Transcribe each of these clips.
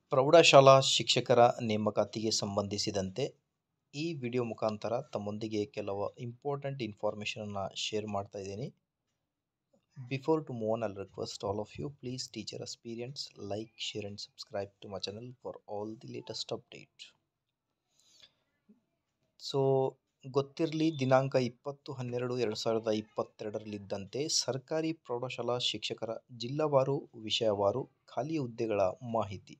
ಪ್ರೌಢಶಾಲಾ ಶಿಕ್ಷಕರ ನೇಮಕಾತಿಗೆ ಸಂಬಂಧಿಸಿದಂತೆ ಈ ವಿಡಿಯೋ ಮುಖಾಂತರ ತಮ್ಮೊಂದಿಗೆ ಕೆಲವು ಇಂಪಾರ್ಟೆಂಟ್ ಇನ್ಫಾರ್ಮೇಷನನ್ನು ಶೇರ್ ಮಾಡ್ತಾ ಇದ್ದೀನಿ before to move on I'll request all of you please teacher experience like share and subscribe to my channel for all the latest update so ಗೊತ್ತಿರಲಿ ದಿನಾಂಕ ಇಪ್ಪತ್ತು ಹನ್ನೆರಡು ಎರಡು ಸಾವಿರದ ಇಪ್ಪತ್ತೆರಡರಲ್ಲಿದ್ದಂತೆ ಸರ್ಕಾರಿ ಪ್ರೌಢಶಾಲಾ ಶಿಕ್ಷಕರ ಜಿಲ್ಲಾವಾರು ವಿಷಯವಾರು ಖಾಲಿ ಹುದ್ದೆಗಳ ಮಾಹಿತಿ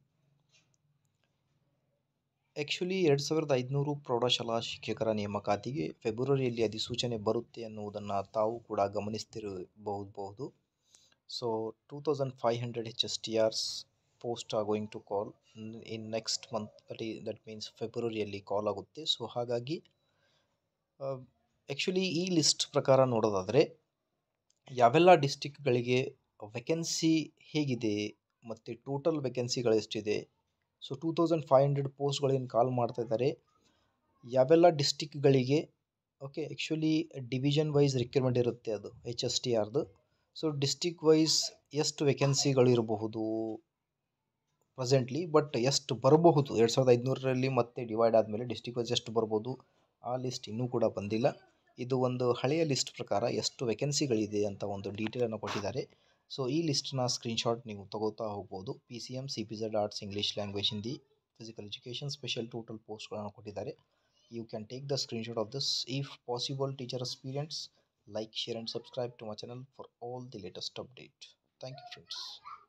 ಆ್ಯಕ್ಚುಲಿ ಎರಡು ಸಾವಿರದ ಐದುನೂರು ಪ್ರೌಢಶಾಲಾ ಶಿಕ್ಷಕರ ನೇಮಕಾತಿಗೆ ಫೆಬ್ರವರಿಯಲ್ಲಿ ಅಧಿಸೂಚನೆ ಬರುತ್ತೆ ಅನ್ನುವುದನ್ನು ತಾವು ಕೂಡ ಗಮನಿಸ್ತಿರಬಹುದು so two thousand five hundred H S T Rs post are going to call in next month that ಈ ದಟ್ ಮೀನ್ಸ್ ಫೆಬ್ರವರಿಯಲ್ಲಿ ಕಾಲ್ ಆಗುತ್ತೆ ಸೊ ಹಾಗಾಗಿ ಆ್ಯಕ್ಚುಲಿ ಈ ಲಿಸ್ಟ್ ಪ್ರಕಾರ ನೋಡೋದಾದರೆ ಯಾವೆಲ್ಲ ಡಿಸ್ಟಿಕ್ಗಳಿಗೆ ವೆಕೆನ್ಸಿ ಹೇಗಿದೆ ಮತ್ತು ಟೋಟಲ್ ವೆಕೆನ್ಸಿಗಳು ಎಷ್ಟಿದೆ so two thousand five hundred ಪೋಸ್ಟ್ಗಳೇನು ಕಾಲ್ ಮಾಡ್ತಾ ಇದ್ದಾರೆ ಯಾವೆಲ್ಲ ಡಿಸ್ಟಿಕ್ಗಳಿಗೆ okay actually division wise recruitment ಇರುತ್ತೆ ಅದು ಎಚ್ ಎಸ್ ಟಿ ಆರ್ದು ಸೊ ಡಿಸ್ಟಿಕ್ ವೈಸ್ ಎಷ್ಟು ವೆಕೆನ್ಸಿಗಳು ಇರಬಹುದು ಪ್ರೆಸೆಂಟ್ಲಿ ಬಟ್ ಎಷ್ಟು ಬರಬಹುದು ಎರಡು ಸಾವಿರದ ಐದುನೂರರಲ್ಲಿ ಮತ್ತೆ ಡಿವೈಡ್ ಆದಮೇಲೆ ಡಿಸ್ಟಿಕ್ ವೈಸ್ ಎಷ್ಟು ಬರ್ಬೋದು ಆ ಲಿಸ್ಟ್ ಇನ್ನೂ ಕೂಡ ಬಂದಿಲ್ಲ ಇದು ಒಂದು ಹಳೆಯ ಲಿಸ್ಟ್ ಪ್ರಕಾರ ಎಷ್ಟು ವೆಕೆನ್ಸಿಗಳಿದೆ ಅಂತ ಒಂದು ಡೀಟೇಲನ್ನು ಕೊಟ್ಟಿದ್ದಾರೆ ಸೊ ಈ ಲಿಸ್ಟ್ನ ಸ್ಕ್ರೀನ್ಶಾಟ್ ನೀವು ತಗೋತಾ ಹೋಗ್ಬೋದು P C M C P Z arts English language Hindi physical education special total ಪೋಸ್ಟ್ಗಳನ್ನು ಕೊಟ್ಟಿದ್ದಾರೆ you can take the screenshot of this if possible teacher experience like share and subscribe to my channel for all the latest update thank you friends